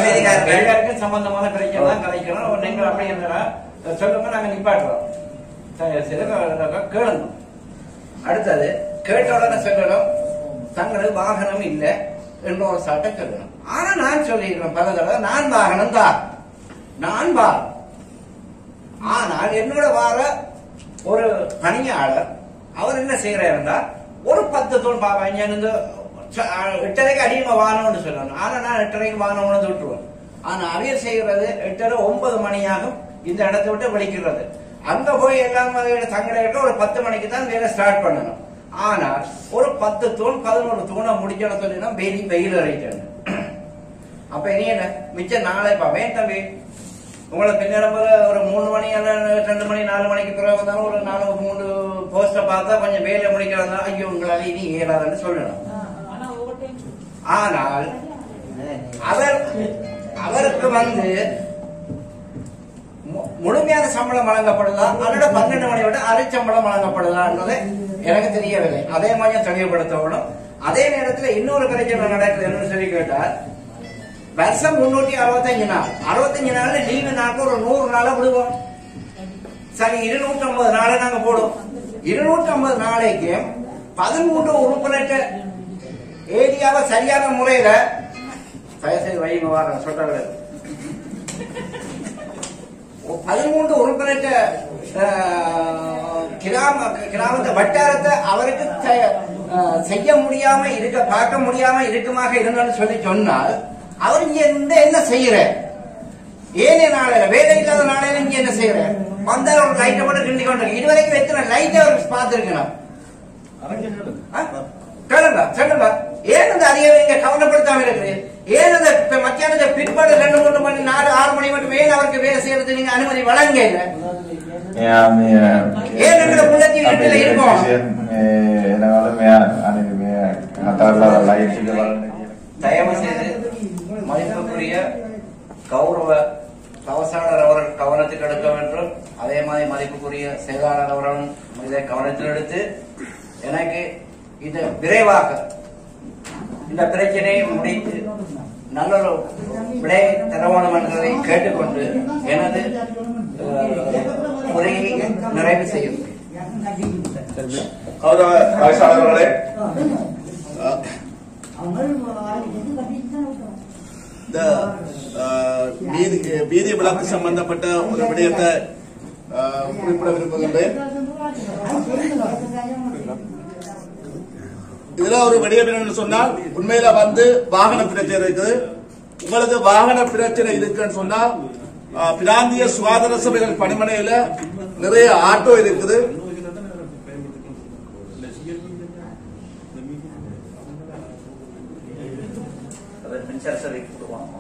செய்திக்காரர்கள் எல்லாருக்கும் சம்பந்தமான பிரச்சனை தான் கலைக்கணும் நீங்கள் அப்படி இருந்தா சொல்லுங்க நாங்க நிப்பாட்டுறோம் சரி, சரி, க- கேளுங்க அடுத்தது கேட்ட உடனே சொல்லணும் தங்களுக்கு வாகனம் இல்லை என்ற ஒரு சட்டை சொல்லணும் ஆனா நான் சொல்லியிருக்கிறேன் பல தடவை நான் வாகனம் தான் நான் வார் ஆனால் என்னோட வார ஒரு பணியாளர் அவர் என்ன செய்யறாருன்னா ஒரு பத்து தூள் பாப்பாங்க இந்த ச- எட்டரைக்கு அதிகமா வானம்னு சொல்லணும் ஆனா நான் எட்டரைக்கு வானம்னு விட்டுருவேன் ஆனா அவியல் செய்யறது எட்டரை ஒன்பது மணியாகும் இந்த இடத்தை விட்டு வெளிக்கிறது அங்க போய் எல்லாம் தங்கட ஒரு பத்து மணிக்கு தான் வேலை ஸ்டார்ட் பண்ணணும் ஆனால் ஒரு பத்து தூண் பதினோரு தூணை முடிக்கணும் சொல்லினா வெயில் வெயில் அரைக்கணும் அப்ப இனி என்ன மிச்சம் நாளை பாப்பேன் தம்பி உங்களை பின்னரம் போல ஒரு மூணு மணி அல்லது ரெண்டு மணி நாலு மணிக்கு பிறகு வந்தாலும் ஒரு நாலு மூணு போஸ்ட பார்த்தா கொஞ்சம் வேலை முடிக்கிறதா ஐயோ உங்களால இனி இயலாதுன்னு சொல்லணும் ஆனால் அவர் அவருக்கு வந்து மு- முழுமையான சம்பளம் வழங்கப்படுதா அல்லது பன்னெண்டு மணி விட அரை சம்பளம் வழங்கப்படுதான்றது எனக்கு தெரியவில்லை அதே மாதிரி தெளிவுபடுத்தப்படும் அதே நேரத்தில் இன்னொரு பிரச்சனை நடக்குது என்னன்னு சொல்லி கேட்டால் வருஷம் முன்னூத்தி அறுபத்தஞ்சு நாள் அறுபத்தஞ்சு நாள்ல லீவு நாக்கு ஒரு நூறு நாளை விடுவோம் சரி இருநூத்தி ஐம்பது நாளை நாங்க போடுவோம் இருநூத்தி ஐம்பது நாளைக்கு பதிமூன்று உறுப்பினர்கிட்ட ஏரியாவை சரியான முறையில தயவுசெய்து வைங்க வார சொல்றாங்க பதிமூன்று உறுப்பினர்கிட்ட அஹ், கிராம கிராமத்தை வட்டாரத்தை அவருக்கு செ- அஹ், செய்ய முடியாம இருக்க பார்க்க முடியாம இருக்குமாக இருந்தாலும் சொல்லி சொன்னால் அவர் இங்க இருந்து என்ன செய்யற ஏனே நாளையில வேலை இல்லாத நாளையில இங்க என்ன செய்யற வந்தா ஒரு லைட்டை போட்டு கிண்டி கொண்டு இதுவரைக்கும் எத்தனை லைட்டை அவர் பார்த்திருக்கணும் ஆ? கேளுங்க சொல்லுங்க ஏன் இந்த அதிகம் நீங்க கவலைப்படுத்தாம இருக்குது ஏன் இந்த இப்ப மத்தியானத்தை பிற்பாடு ரெண்டு மூணு மணி நாலு ஆறு மணி மட்டும் ஏன் அவருக்கு வேலை செய்யறது நீங்க அனுமதி வழங்க இல்ல මෙයා මේ ஏன் எங்களை முன்னேற்றி வீட்டுல இருக்கோம்? එනවල මෙයා අනික මේ හතරලා ලයිට් එක බලන්න කියලා. தயவு செய்து மதிப்புக்குரிய கௌரவ தவசாளர் அவர்கள் கவனத்துக்கு எடுக்க வேண்டும் அதே மாதிரி மதிப்புக்குரிய செயலாளர் அவர்களும் இதை கவனத்தில் எடுத்து எனக்கு இது விரைவாக இந்த பிரச்சனையை முடித்து நல்ல ஒரு விடை தரவேணும் என்பதை கேட்டுக்கொண்டு எனது அஹ், உரையை நிறைவு செய்யும் கௌரவ தவிசாளர்களே இந்த அஹ், வீதி வீதி விளக்கு சம்பந்தப்பட்ட ஒரு விடயத்தை அஹ், குறிப்பிட விரும்புகின்றேன் இதுல ஒரு விடயம் என்னன்னு சொன்னால் உண்மையில வந்து வாகன பிரச்சனை இருக்குது உங்களுக்கு வாகன பிரச்சனை இருக்குன்னு சொன்னா அஹ், பிராந்திய சுகாதார சபைகள் பணிமனையில நிறைய ஆட்டோ இருக்குது அதை மின்சார சபைக்கு கொடுவாங்க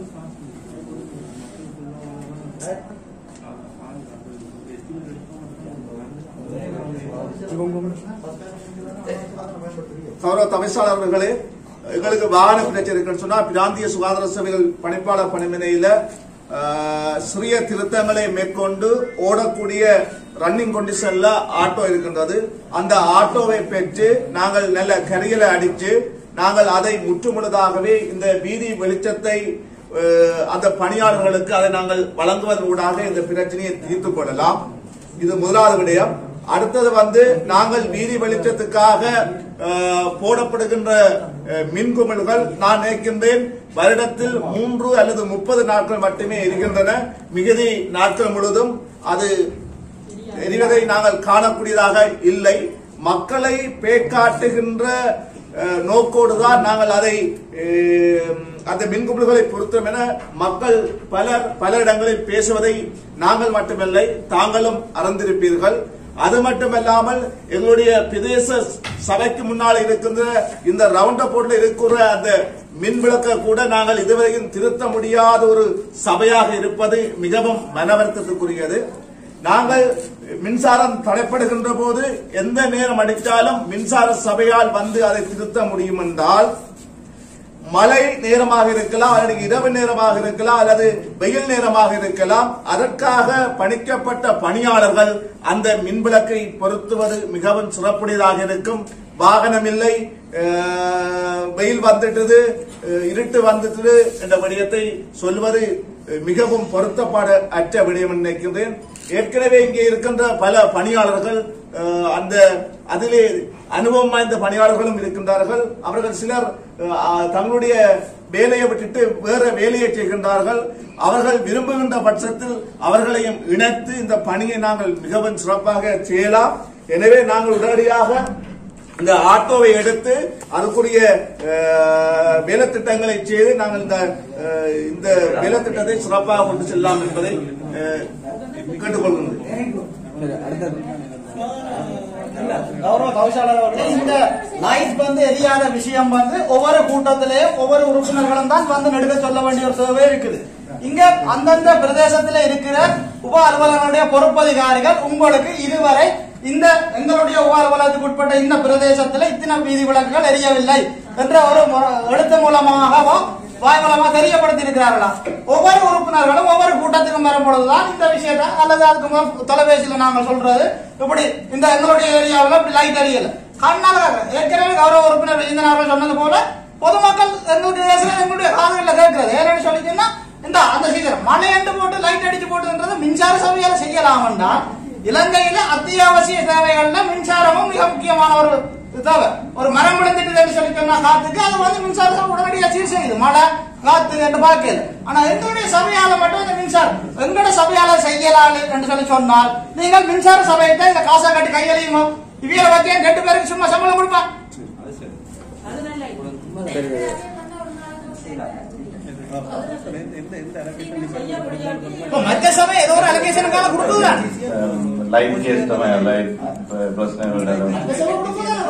கௌரவ தவிசாளர்களே எங்களுக்கு வாகன பிரச்சனை இருக்குன்னு சொன்னா பிராந்திய சுகாதார சபைகள் பணிப்பாளர் பணிமனையில ஆஹ், சிறிய திருத்தங்களை மேற்கொண்டு ஓடக்கூடிய ரன்னிங் கண்டிஷன்ல ஆட்டோ இருக்கின்றது அந்த ஆட்டோவை பெற்று நாங்கள் நல்ல கரியலை அடித்து நாங்கள் அதை முற்றுமுழுதாகவே இந்த வீதி வெளிச்சத்தை ஆஹ், அந்த பணியாளர்களுக்கு அதை நாங்கள் வழங்குவதன் ஊடாக இந்த பிரச்சனையை தீர்த்துக் கொள்ளலாம் இது முதலாவது விடயம் அடுத்தது வந்து நாங்கள் வீதி வெளிச்சத்துக்காக அஹ், போடப்படுகின்ற அஹ், மின்குமிழ்கள் நான் நினைக்கின்றேன் வருடத்தில் மூன்று அல்லது முப்பது நாட்கள் மட்டுமே இருக்கின்றன மிகுதி நாட்கள் முழுதும் அது எரிவதை நாங்கள் காணக்கூடியதாக இல்லை மக்களை பேக்காட்டுகின்ற அஹ், நோக்கோடுதான் நாங்கள் அதை அஹ், அந்த மின்குமிழ்களை பொருத்தம் என மக்கள் பலர் பல இடங்களில் பேசுவதை நாங்கள் மட்டுமில்லை தாங்களும் அறிந்திருப்பீர்கள் அது மட்டுமல்லாமல் எங்களுடைய பிரதேச சபைக்கு முன்னால் இருக்கின்ற இந்த ரவுண்ட போர்டில் இருக்கிற அந்த மின் விளக்க கூட நாங்கள் இதுவரையும் திருத்த முடியாத ஒரு சபையாக இருப்பது மிகவும் மனவருத்தத்துக்குரியது நாங்கள் மின்சாரம் தடைப்படுகின்ற போது எந்த நேரம் அடித்தாலும் மின்சார சபையால் வந்து அதை திருத்த முடியும் என்றால் மழை நேரமாக இருக்கலாம் அல்லது இரவு நேரமாக இருக்கலாம் அல்லது வெயில் நேரமாக இருக்கலாம் அதற்காக பணிக்கப்பட்ட பணியாளர்கள் அந்த மின்விளக்கை பொருத்துவது மிகவும் சிறப்புடையதாக இருக்கும் வாகனம் இல்லை அஹ், வெயில் வந்துட்டது அஹ், இருட்டு வந்துட்டது என்ற விடயத்தை சொல்வது அஹ், மிகவும் பொருத்தப்பாடு அற்ற விடயம் என்று நினைக்கின்றேன் ஏற்கனவே இங்கே இருக்கின்ற பல பணியாளர்கள் அஹ், அந்த அதிலே அனுபவம் வாய்ந்த பணியாளர்களும் இருக்கின்றார்கள் அவர்கள் சிலர் அஹ், தங்களுடைய வேலையை விட்டுட்டு வேற வேலையை செய்கின்றார்கள் அவர்கள் விரும்புகின்ற பட்சத்தில் அவர்களையும் இணைத்து இந்த பணியை நாங்கள் மிகவும் சிறப்பாக செய்யலாம் எனவே நாங்கள் உடனடியாக இந்த ஆட்டோவை எடுத்து அதுக்குரிய அஹ், வேலை திட்டங்களை செய்து நாங்கள் இந்த அஹ், இந்த வேலை திட்டத்தை சிறப்பாக கொண்டு செல்லலாம் என்பதை அஹ், கேட்டுக்கொள்கின்றேன் கௌரவ கௌசாளர் அவர்களே இந்த லைட் வந்து எரியாத விஷயம் வந்து ஒவ்வொரு கூட்டத்திலேயும் ஒவ்வொரு உறுப்பினர்களும் தான் வந்து நெடுக்க சொல்ல வேண்டிய ஒரு சேவை இருக்குது இங்க அந்தந்த பிரதேசத்துல இருக்கிற உப அலுவலர்களுடைய பொறுப்பதிகாரிகள் உங்களுக்கு இதுவரை இந்த எங்களுடைய உப அலுவலகத்துக்கு உட்பட்ட இந்த பிரதேசத்துல இத்தனை வீதி விளக்குகள் எரியவில்லை என்ற ஒரு மு- எழுத்து மூலமாகவோ வாய் மூலமா தெரியப்படுத்தி இருக்கிறார்களா ஒவ்வொரு உறுப்பினர்களும் ஒவ்வொரு கூட்டத்துக்கும் வரும் பொழுதுதான் இந்த விஷயத்தை அல்லது அதுக்கு முதல் தொலைபேசியில நாங்க சொல்றது இப்படி இந்த எங்களுடைய ஏரியாவில் இப்படி லைட் எரியல கண்ணால ஏற்கனவே கௌரவ உறுப்பினர் விஜயநாதன் சொன்னது போல பொதுமக்கள் எங்களுக்கு பேசுற எங்களுடைய காதுகளில் கேட்கிறது ஏன்னு சொல்லிங்கன்னா இந்த அந்த சீக்கிரம் மழை என்று போட்டு லைட் அடிச்சு போட்டுன்றது மின்சார சபையால செய்யலாம் என்றால் இலங்கையில அத்தியாவசிய தேவைகள்ல மின்சாரமும் மிக முக்கியமான ஒரு தேவை ஒரு மரம் விழுந்துட்டு சொல்லி சொன்னா காத்துக்கு அது வந்து மின்சாரத்தை உடனடியா சீர் செய்யுது மழை காத்து என்று பார்க்கல ஆனா எங்களுடைய சபையால மட்டும் இந்த மின்சாரம் எங்களோட சபையால செய்யலாம் என்று சொல்லி சொன்னால் நீங்கள் மின்சார சபையை தான் இந்த காசை கட்டி கையெழியுமோ இவியல பத்தியா ரெண்டு பேருக்கு சும்மா சம்பளம் கொடுப்பா இப்ப மத்திய சபை ஏதோ ஒரு அலோகேஷனுக்காக கொடுக்குதுதான் ලයිට් කේස් තමයි ලයිට් ප්‍රශ්න වලට மத்திய சபை கொடுக்குதுதான்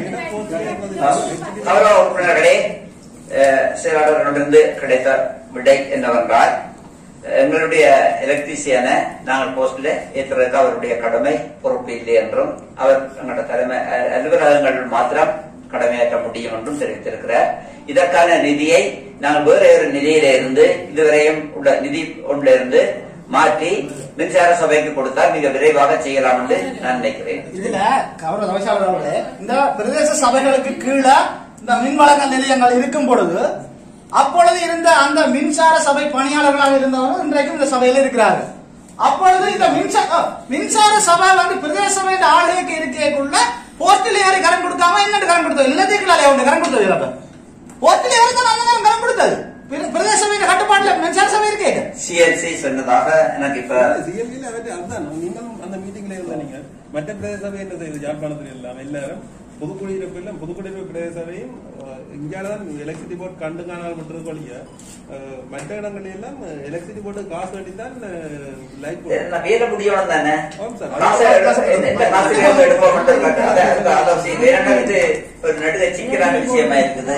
கௌரவ உறுப்பினர்களே அஹ், செயலாளர்களிடமிருந்து கிடைத்த விடை என்னவென்றால் எங்களுடைய எலக்ட்ரிசியனை நாங்கள் போஸ்ட்ல ஏற்றுறதுக்கு அவருடைய கடமை பொறுப்பு இல்லை என்றும் அவர் எங்களோட தலைமை அஹ், அலுவலகங்கள் மாத்திரம் கடமையாற்ற முடியும் என்றும் தெரிவித்திருக்கிறார் இதற்கான நிதியை நாங்கள் வேறு ஒரு நிதியில இருந்து இதுவரையும் உள்ள நிதி ஒன்றில இருந்து மாற்றி மின்சார சபைக்கு கொடுத்தால் மிக விரைவாக செய்யலாம் என்று நான் நினைக்கிறேன் இதுல கௌரவ தவசாளர் அவர்களே இந்த பிரதேச சபைகளுக்கு கீழே இந்த மின் வழங்கல் நிலையங்கள் இருக்கும் பொழுது அப்பொழுது இருந்த அந்த மின்சார சபை பணியாளர்களாக இருந்தவங்க இன்றைக்கும் இந்த சபையில இருக்கிறார்கள் அப்பொழுது இந்த மின்சார மின்சார சபை வந்து பிரதேச சபை ஆளுகைக்கு இருக்கேக்குள்ள போஸ்டில் ஏறி கரண்ட் கொடுக்காம என்னட்டு கரண்ட் கொடுத்தது எல்லாத்துக்கும் அவங்க கரண்ட் கொடுத்தது இல்ல போஸ்டில் ஏறி தான் அந்த நேரம் கரண்ட் கொடுத்தது பிர- பிரதேச சபையின் கட்டுப்பாட்டுல மின்சார சபை இருக்கே சிஎல்சி சொன்னதாக எனக்கு இப்ப சிஎல்பியில் அவற்றை அதுதான் நீங்களும் அந்த மீட்டிங்ல இருந்த நீங்க மற்ற பிரதேச சபை என்ன செய்யுது யாழ்ப்பாணத்தில் எல்லாம் எல்லாரும் புதுக்குடியிருப்பு எல்லாம் புதுக்குடியிருப்பு பிரதேச சபையும் இங்காலதான் எலக்ட்ரிசிட்டி போர்டு கண்டு காணாமல் விட்டுறது வழிய அஹ், மற்ற இடங்கள்ல எல்லாம் எலக்ட்ரிசிட்டி போர்டு காசு கட்டி தான் லைட் போடுறோம் நான் வேலை முடியணும் தானே ஆமாம் சார். காசை எடுக்க- எந்த- எந்த காசுல இருந்து எடுப்போம் மட்டும் காட்டு. அதை- அதை- அதை செய்ய- வேற என்ன இது ஒரு நடுவே சிக்கலான விஷயமா இருக்குது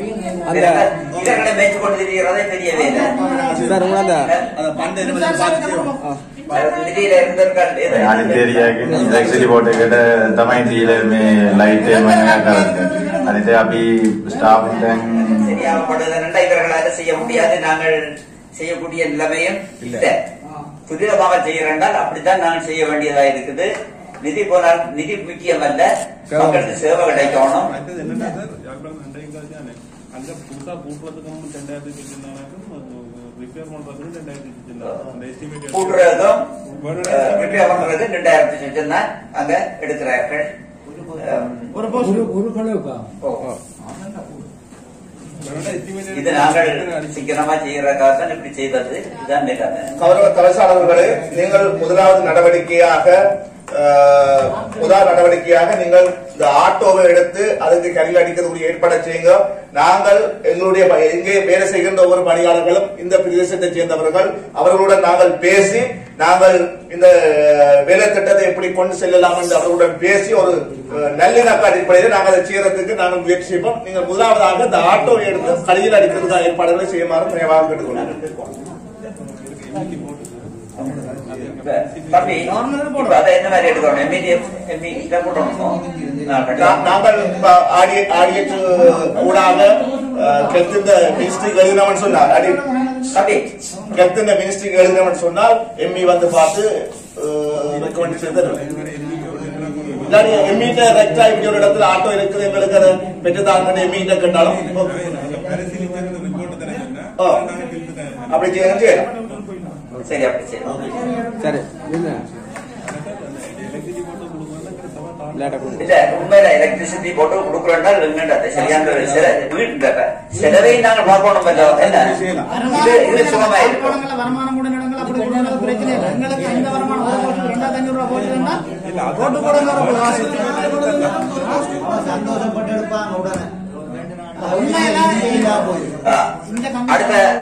இதர்களை மேய்ச்சு கொண்டு திரிகிறதே பெரிய வேலை மின்சார சபை நிதியில இருந்திருக்கால் අනිත් ඒරියාවකින් ඉලෙක්ට්‍රිසිටි බෝඩ් එකට තමයි දීලා මේ ලයිට් එක මම කරන්නේ. අනිත් අපි ස්ටාෆ් දැන් சரியாகப்படுவதென்றா இவர்களால செய்ய முடியாது நாங்கள் செய்யக்கூடிய நிலைமையும் இல்லை துரிதமாக செய்யறேன்றால் அப்படித்தான் நாங்கள் செய்ய வேண்டியதா இருக்குது நிதி போனால் நிதி முக்கியம் அல்ல மக்களுக்கு சேவை கிடைக்கணும் மற்றது என்னன்னா சார் யாழ்ப்பாணம் ரெண்டாயிரம் காசு தானே அங்க புதுசா கூட்டுறதுக்கும் ரெண்டாயிரத்தி வச்சிருந்தாலும் ரிப்பேர் பண்றதுக்கும் ரெண்டாயிரத்தி வச்சிருந்தாங்க அந்த எஸ்டிமேட் கூட்டுறதும் ரிப்பேர் பண்றது ரெண்டாயிரத்தி சொச்சம் தான் அங்க எடுக்கிறார்கள் அம், ஒரு போஸ்ட் ஓ. இது நாங்கள் சீக்கிரமா செய்யறதுக்காக தான் இப்படி செய்தது இதுதான் நிலைமை கௌரவ தவசாளர்களே நீங்கள் முதலாவது நடவடிக்கையாக அஹ், முதல் நடவடிக்கையாக நீங்கள் இந்த ஆட்டோவை எடுத்து அதுக்கு கல்வி அடிக்கிறதுக்கு ஏற்பாடு செய்யுங்க நாங்கள் எங்களுடைய ப- இங்கே வேலை செய்கின்ற ஒவ்வொரு பணியாளர்களும் இந்த பிரதேசத்தை சேர்ந்தவர்கள் அவர்களுடன் நாங்கள் பேசி நாங்கள் இந்த அஹ், வேலை திட்டத்தை எப்படி கொண்டு செல்லலாம் என்று அவர்களுடன் பேசி ஒரு அஹ், நல்லிணக்க அடிப்படையில் நாங்கள் அதை செய்யறதுக்கு நாங்கள் முயற்சி செய்வோம் நீங்கள் முதலாவதாக இந்த ஆட்டோவை எடுத்து கல்வியில் அடிக்கிறதுக்கான ஏற்பாடுகளை செய்யுமாறு நினைவாக கேட்டுக்கொள்கிறேன் தம்பி இப்ப அதை என்ன மாதிரி எடுக்கணும் எம்இடிஎஃப் எம்இ இதை போட்டணுமோ நான் நா- கட்டலாம். நாங்கள் இப்ப ஆடிய ஆடியற்று ஊடாக அஹ், கெத்துந்த மினிஸ்ட்ரிக்கு எழுதினவன் சொன்னார் அடி தம்பி கெத்துந்த மினிஸ்ட்ரிக்கு எழுதினவன் சொன்னால் எம்மி வந்து பார்த்து ரெக்கமெண்ட் செய்து இல்லாட்டி எம்மீட்ட ரெக்டா இப்படி ஒரு இடத்துல ஆட்டோ இருக்குது எங்களுக்கு அதை பெற்று தாங்கிட்டு எம்மீட்ட கேட்டாலும் ஓகே. பரிசீலிச்சு ரிப்போர்ட் தானே சொன்னா ஓ. நாங்க திருப்பி தான் அப்படி செய்யணும் செய்யலாம் சரி அப்படி சரி எலக்ட்ரிசிட்டி போட்டு கொடுக்கணும் சவா தாண்டி இல்ல உண்மையில எலக்ட்ரிசிட்டி போட்டு கொடுக்குறோம்னா இல்லைன்றது சரியான சில வீட்டு செலவை நாங்கள் பார்க்கணும் பண்றோம் என்ன இது இது சுகமா இருக்கும் வருமானங்கள்ல வருமானம் கூட நடங்கள் அப்படி கொடுக்கறது பிரச்சனை இல்லை எங்களுக்கு இந்த வருமானம் ஒரு வருஷத்துக்கு ரெண்டாயிரத்தி அஞ்சூறு ரூபாய் போட்டுருந்தா போட்டு போடுங்க ஒரு காசு சந்தோஷப்பட்டு எடுப்பாங்க உடனே உண்மையெல்லாம் ஆ. இந்த அடுத்த கம்பெனி